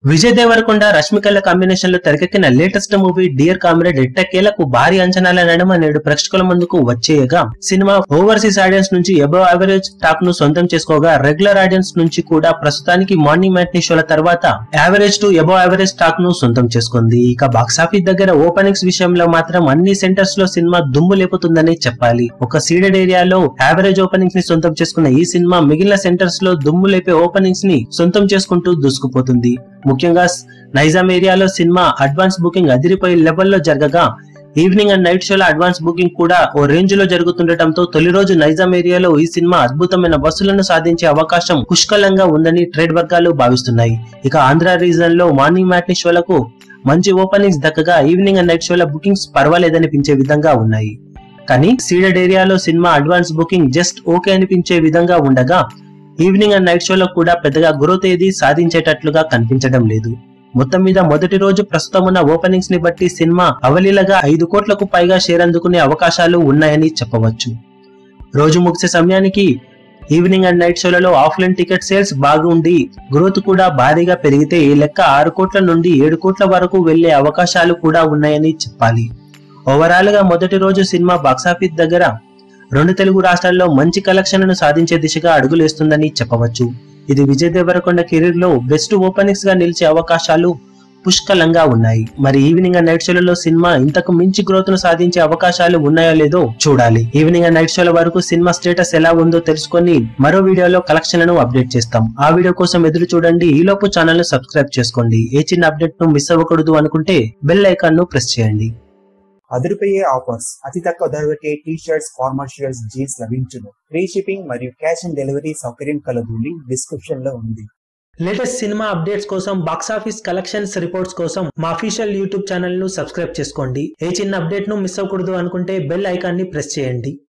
Vijay Devarakonda రష్మికల combination లో తెరకెక్కిన latest movie dear comrade ఎట్టకేలకు భారీ అంచనాల నడుమ నేడు ప్రేక్షకుల ముందుకు వచ్చేయగా సినిమా ఓవర్సీస్ ఆడియన్స్ నుంచి ఎబో యావరేజ్ టాక్ ను సొంతం చేసుకోగా రెగ్యులర్ ఆడియన్స్ నుంచి కూడా ప్రస్తుతానికి మార్నింగ్ మ్యాట్నీ షోల తర్వాత average to above average talk ను సొంతం చేసుకుంది ఇక బాక్సాఫీస్ దగ్గర ఓపెనింగ్స్ విషయంలో మాత్రం అన్ని సెంటర్స్ లో సినిమా దుమ్ము లేపుతుందని చెప్పాలి ఒక సీడెడ్ ఏరియాలో యావరేజ్ ఓపెనింగ్స్ ని సొంతం చేసుకున్న ఈ సినిమా మిగిలిన సెంటర్స్ లో దుమ్ము లేపే ఓపెనింగ్స్ ని సొంతం చేసుకుంటూ దూసుకుపోతుంది ముఖ్యంగా నైజాం ఏరియాలో సినిమా అడ్వాన్స్ బుకింగ్ అదిరిపోయే లెవెల్లో జరగగా ఈవినింగ్ అండ్ నైట్ షోల అడ్వాన్స్ బుకింగ్ కూడా ఓ రేంజ్ లో జరుగుతుండటంతో తొలి రోజు నైజాం ఏరియాలో ఈ సినిమా అద్భుతమైన వసూలను సాధించే అవకాశం పుష్కలంగా ఉందని ట్రేడ్ వర్గాలు భావిస్తున్నాయి ఇక ఆంధ్ర రీజన్ లో మార్నింగ్ మ్యాట్నీ షోలకు మంచి ఓపెనింగ్స్ దక్కగా ఈవినింగ్ అండ్ నైట్ షోల బుకింగ్స్ పర్వాలేదనిపించే విధంగా ఉన్నాయి కానీ సీడెడ్ ఏరియాలో సినిమా అడ్వాన్స్ బుకింగ్ జస్ట్ ఓకే అనిపించే విధంగా ఉండగా ఈవినింగ్ అండ్ నైట్ షోలో కూడా పెద్దగా గ్రోత్ ఏది సాధించేటట్లుగా కనిపించడం లేదు మొత్తం మీద మొదటి రోజు ప్రస్తుతం ఉన్న ఓపెనింగ్స్ ని బట్టి సినిమా అవలీలగా ఐదు కోట్లకు పైగా షేర్ అందుకునే అవకాశాలు ఉన్నాయని చెప్పవచ్చు రోజు ముగిసే సమయానికి ఈవినింగ్ అండ్ నైట్ షోలలో ఆఫ్లైన్ టికెట్ సేల్స్ బాగుండి గ్రోత్ కూడా భారీగా పెరిగితే ఈ లెక్క ఆరు కోట్ల నుండి ఏడు కోట్ల వరకు వెళ్లే అవకాశాలు కూడా ఉన్నాయని చెప్పాలి ఓవరాల్ గా మొదటి రోజు సినిమా బాక్సాఫీస్ దగ్గర రెండు తెలుగు రాష్ట్రాల్లో మంచి కలెక్షన్లను సాధించే దిశగా అడుగులేస్తుందని చెప్పవచ్చు ఇది విజయ్ దేవరకొండ కెరీర్ లో బెస్ట్ ఓపెనింగ్స్ గా నిలిచే అవకాశాలు పుష్కలంగా ఉన్నాయి మరి ఈవినింగ్ అండ్ నైట్ షోలలో సినిమా ఇంతకు మించి గ్రోత్ ను సాధించే అవకాశాలు ఉన్నాయో లేదో చూడాలి ఈవినింగ్ అండ్ నైట్ షోల వరకు సినిమా స్టేటస్ ఎలా ఉందో తెలుసుకొని మరో వీడియోలో కలెక్షన్లను అప్డేట్ చేస్తాం ఆ వీడియో కోసం ఎదురు చూడండి ఈ లోపు ఛానల్ ను సబ్స్క్రైబ్ చేసుకోండి ఏ చిన్న అప్డేట్ ను మిస్ అవ్వకూడదు అనుకుంటే బెల్ ఐకాన్ ను ప్రెస్ చేయండి అదిరిపోయే ఆఫర్స్ అతి తక్కువ ధరకే T shirts formal shirts jeans లభించును ఫ్రీ షిప్పింగ్ మరియు క్యాష్ ఆన్ డెలివరీ సౌకర్యం కలదు లింక్ డిస్క్రిప్షన్ లో ఉంది లేటెస్ట్ సినిమా అప్డేట్స్ కోసం బాక్సాఫీస్ కలెక్షన్స్ రిపోర్ట్స్ కోసం మా అఫీషియల్ యూట్యూబ్ ఛానల్ ను సబ్స్క్రైబ్ చేసుకోండి ఏ చిన్న అప్డేట్ ను మిస్ అవ్వకూడదు అనుకుంటే బెల్ ఐకాన్ ని ప్రెస్ చేయండి